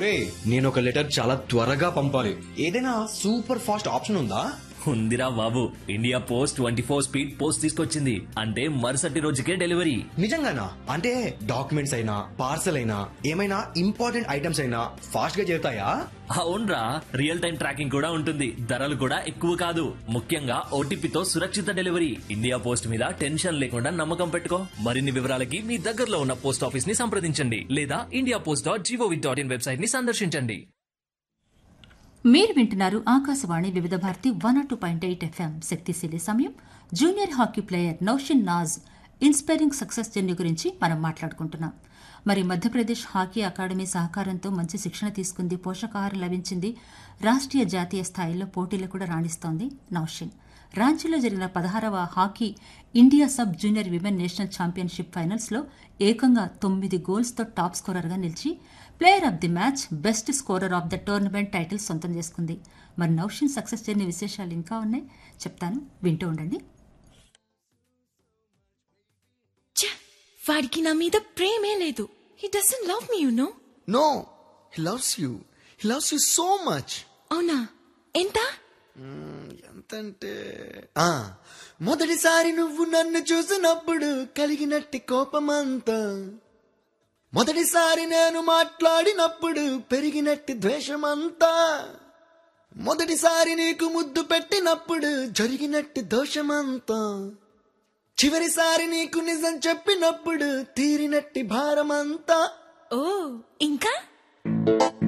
ఒరే నేను ఒక లెటర్ చాలా త్వరగా పంపాలి ఏదైనా సూపర్ ఫాస్ట్ ఆప్షన్ ఉందా ఉందిరా బాబు India post twenty four speed post తీసుకొచ్చింది అంటే మరుసటి రోజుకే డెలివరీ నిజంగానా అంటే డాక్యుమెంట్స్ అయినా పార్సల్ అయినా ఏమైనా ఇంపార్టెంట్ ఐటమ్స్ అయినా ఫాస్ట్ గా చేరుతాయా అవునరా రియల్ టైం ట్రాకింగ్ కూడా ఉంటుంది ధరలు కూడా ఎక్కువ కాదు ముఖ్యంగా ఓటీపీతో సురక్షిత డెలివరీ ఇండియా పోస్ట్ మీద టెన్షన్ లేకుండా నమ్మకం పెట్టుకో మరిన్ని వివరాలకి మీ దగ్గరలో ఉన్న పోస్ట్ ఆఫీస్ ని సంప్రదించండి లేదా India post dot G O V dot in website ని సందర్శించండి మీరు వింటున్నారు Akashvani Vividh Bharati one two point eight FM శక్తిశీలి సమయం junior hockey player Naushin Naaz inspiring success journey గురించి మనం మాట్లాడుకుంటున్నాం మరి మధ్యప్రదేశ్ హాకీ అకాడమీ సహకారంతో మంచి శిక్షణ తీసుకుంది పోషకాహారం లభించింది రాష్ట్రీయ జాతీయ స్థాయిలో పోటీలు కూడా రాణిస్తోంది నౌషిన్ రాంచీలో జరిగిన పదహారవ hockey India sub junior women national championship finals లో ఏకంగా తొమ్మిది గోల్స్తో టాప్ స్కోరర్గా నిలిచి player of the match best scorer of the tournament title సొంతం చేసుకుంది మరి నౌషిన్ సక్సెస్ జర్నీ విశేషాలు ఇంకా ఉన్నాయి చెప్తాను వింటూ ఉండండి ఛ! వాడికి నా మీద ప్రేమే లేదు he doesn't love me you know No, he loves you. He loves you so much. అవునా ఎంత ఎంతంటే ఆ మొదటిసారి నువ్వు నన్ను చూసినప్పుడు కలిగినట్టి కోపమంతా మొదటిసారి నేను మాట్లాడినప్పుడు పెరిగినట్టి ద్వేషమంతా మొదటిసారి నీకు ముద్దు పెట్టినప్పుడు జరిగినట్టి దోషమంతా చివరిసారి నీకు నిజం చెప్పినప్పుడు తీరినట్టి భారమంతా ఓ ఇంకా